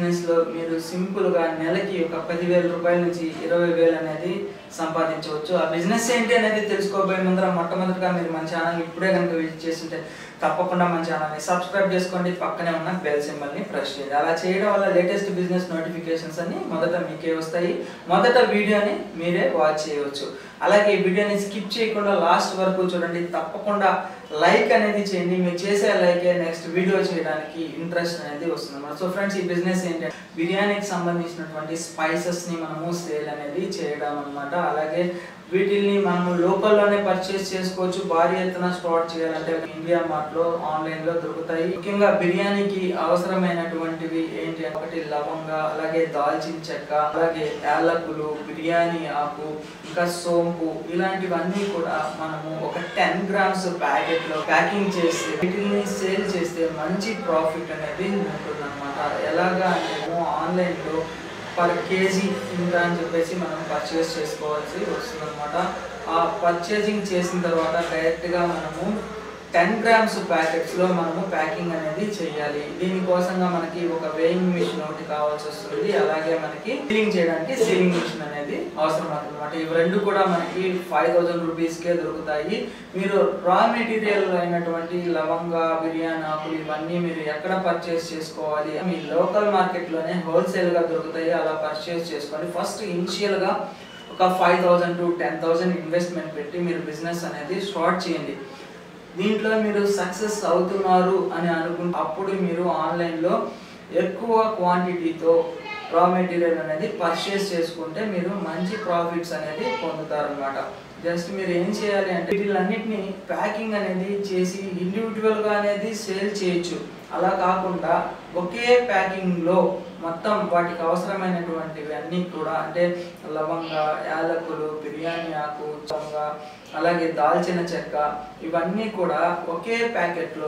business లో మీరు simple గా నెలకి ఒక పదివేల రూపాయల నుంచి ఇరవై వేలు అనేది సంపాదించవచ్చు ఆ బిజినెస్ ఏంటి అనేది తెలుసుకోబోయే ముందర మొట్టమొదటిగా మీరు మన ఛానల్ ఇప్పుడే కనుక విజిట్ చేస్తుంటే తప్పకుండా మన ఛానల్ని సబ్స్క్రైబ్ చేసుకోండి పక్కనే ఉన్న బెల్ సింబల్ని ప్రెస్ చేయండి అలా చేయడం వల్ల లేటెస్ట్ బిజినెస్ నోటిఫికేషన్స్ అన్ని మొదట మీకే వస్తాయి మొదట వీడియోని మీరే వాచ్ చేయవచ్చు అలాగే ఈ వీడియోని స్కిప్ చేయకుండా లాస్ట్ వరకు చూడండి తప్పకుండా లైక్ అనేది చేయండి మీరు చేసే లైకే నెక్స్ట్ వీడియో చేయడానికి ఇంట్రెస్ట్ అనేది వస్తుంది అన్నమాట సో ఫ్రెండ్స్ ఈ బిజినెస్ ఏంటంటే బిర్యానీకి సంబంధించినటువంటి స్పైసెస్ ని మనము సేల్ అనేది చేయడం అన్నమాట అలాగే వీటిల్ని మనము లోకల్లోనే పర్చేస్ చేసుకోవచ్చు భారీ ఎత్తున స్టార్ట్ చేయాలంటే ఇండియా మార్ట్ లో ఆన్లైన్ లో దొరుకుతాయి ముఖ్యంగా బిర్యానీకి అవసరమైనటువంటివి ఏంటి అంటే ఒకటి లవంగ అలాగే దాల్చిన చెక్క అలాగే యాలకులు బిర్యానీ ఆకు ఇంకా సోంపు ఇలాంటివన్నీ కూడా మనము ఒక టెన్ గ్రామ్స్ ప్యాకెట్ లో ప్యాకింగ్ చేసి వీటిని సేల్ చేస్తే మంచి ప్రాఫిట్ అనేది ఉంటుంది అనమాట ఎలాగా అంటే ఆన్లైన్ లో పర్ కేజీ ఇంత అని చెప్పేసి మనం పర్చేస్ చేసుకోవాల్సి వస్తుంది అనమాట ఆ పర్చేసింగ్ చేసిన తర్వాత డైరెక్ట్గా మనము టెన్ గ్రామ్స్ ప్యాకెట్స్లో మనము ప్యాకింగ్ అనేది చేయాలి దీనికోసంగా మనకి ఒక వేయింగ్ మిషన్ ఒకటి కావాల్సి వస్తుంది అలాగే మనకి సీలింగ్ చేయడానికి సీలింగ్ మిషన్ అనేది అవసరం అనమాట ఇవి రెండు కూడా మనకి ఫైవ్ థౌజండ్ రూపీస్కే దొరుకుతాయి మీరు రా మెటీరియల్ అయినటువంటి లవంగ బిర్యానీ ఆకులు ఇవన్నీ మీరు ఎక్కడ పర్చేస్ చేసుకోవాలి మీ లోకల్ మార్కెట్లోనే హోల్సేల్గా దొరుకుతాయి అలా పర్చేస్ చేసుకోండి ఫస్ట్ ఇనిషియల్గా ఒక five thousand to ten thousand investment పెట్టి మీరు బిజినెస్ అనేది స్టార్ట్ చేయండి దీంట్లో మీరు సక్సెస్ అవుతున్నారు అని అనుకుంటే అప్పుడు మీరు ఆన్లైన్లో ఎక్కువ క్వాంటిటీతో రా మెటీరియల్ అనేది పర్చేస్ చేసుకుంటే మీరు మంచి ప్రాఫిట్స్ అనేది పొందుతారనమాట జస్ట్ మీరు ఏం చేయాలి అంటే వీటిలన్నిటిని ప్యాకింగ్ అనేది చేసి ఇండివిజువల్గా అనేది సేల్ చేయొచ్చు అలా కాకుండా ఒకే ప్యాకింగ్లో మొత్తం వాటికి అవసరమైనటువంటివి అన్నీ కూడా అంటే లవంగ యాలకులు బిర్యానీ ఆకు చొంగ అలాగే దాల్చిన చెక్క ఇవన్నీ కూడా ఒకే ప్యాకెట్లో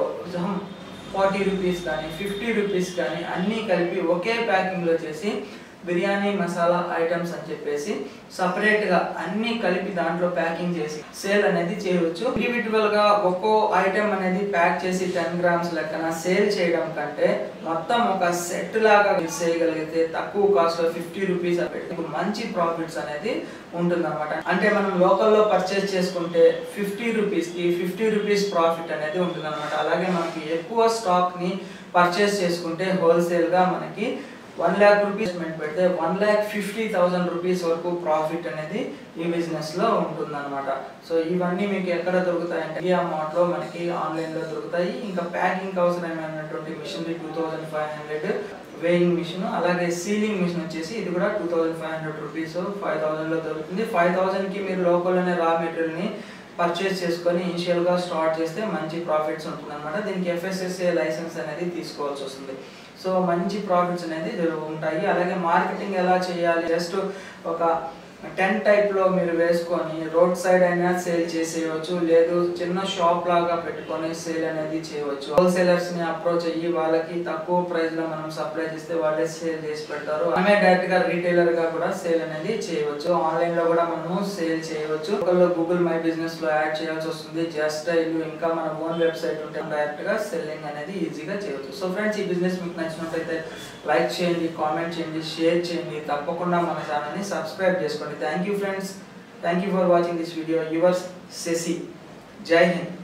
ఫార్టీ రూపీస్ కానీ ఫిఫ్టీ రూపీస్ కానీ అన్నీ కలిపి ఒకే ప్యాకింగ్లో చేసి బిర్యానీ మసాలా ఐటమ్స్ అని చెప్పేసి సపరేట్గా అన్నీ కలిపి దాంట్లో ప్యాకింగ్ చేసి సేల్ అనేది చేయవచ్చు ఇండివిజువల్గా ఒక్కో ఐటమ్ అనేది ప్యాక్ చేసి టెన్ గ్రామ్స్ లెక్కన సేల్ చేయడం కంటే మొత్తం ఒక సెట్ లాగా చేయగలిగితే తక్కువ కాస్ట్ ఫిఫ్టీ రూపీస్ పెట్టి మంచి ప్రాఫిట్స్ అనేది ఉంటుందన్నమాట అంటే మనం లోకల్లో పర్చేస్ చేసుకుంటే ఫిఫ్టీ రూపీస్కి ఫిఫ్టీ రూపీస్ ప్రాఫిట్ అనేది ఉంటుందన్నమాట అలాగే మనకి ఎక్కువ స్టాక్ని పర్చేస్ చేసుకుంటే హోల్సేల్గా మనకి వన్ ల్యాక్ రూపీస్ పెడితే one lakh fifty thousand rupees వరకు ప్రాఫిట్ అనేది ఈ బిజినెస్ లో ఉంటుందన్నమాట సో ఇవన్నీ మీకు ఎక్కడ దొరుకుతాయంటే ఇండియా మార్ట్ లో మనకి ఆన్లైన్ లో దొరుకుతాయి ఇంకా ప్యాకింగ్ అవసరమైనటువంటి machinery two thousand five hundred weighing machine అలాగే సీలింగ్ మిషన్ వచ్చేసి ఇది కూడా two thousand five hundred rupees five thousand లో దొరుకుతుంది ఫైవ్ థౌసండ్ కి మీరు లోకల్లోనే రా మెటీరియల్ ని పర్చేస్ చేసుకొని ఇనిషియల్ గా స్టార్ట్ చేస్తే మంచి ప్రాఫిట్స్ ఉంటుంది అనమాట దీనికి ఎఫ్ఎస్ఎస్ఏ లైసెన్స్ అనేది తీసుకోవాల్సి వస్తుంది సో మంచి ప్రాఫిట్స్ అనేది ఉంటాయి అలాగే మార్కెటింగ్ ఎలా చేయాలి జస్ట్ ఒక టెన్ టైప్లో మీరు వేసుకొని రోడ్ సైడ్ అయినా సేల్ చేసేయవచ్చు లేదు చిన్న షాప్ లాగా పెట్టుకొని సేల్ అనేది చేయవచ్చు హోల్సేలర్స్ ని అప్రోచ్ అయ్యి వాళ్ళకి తక్కువ ప్రైస్ లో మనం సప్లై చేస్తే వాళ్ళే సేల్ చేసి పెడతారు ఆమె డైరెక్ట్ గా రీటైలర్ గా కూడా సేల్ అనేది చేయవచ్చు ఆన్లైన్ లో కూడా మనము సేల్ చేయవచ్చు ఒకళ్ళు గూగుల్ మై బిజినెస్ లో యాడ్ చేయాల్సి వస్తుంది జస్ట్ ఇల్లు ఇంకా మన ఓన్ వెబ్సైట్ ఉంటే డైరెక్ట్ గా సెల్లింగ్ అనేది ఈజీగా చేయవచ్చు సో ఫ్రెండ్స్ ఈ బిజినెస్ మీకు నచ్చినట్లయితే లైక్ చేయండి కామెంట్ చేయండి షేర్ చేయండి తప్పకుండా మన ఛానల్ని సబ్స్క్రైబ్ చేసుకోండి thank you friends thank you for watching this video yours Sasi Jai Hind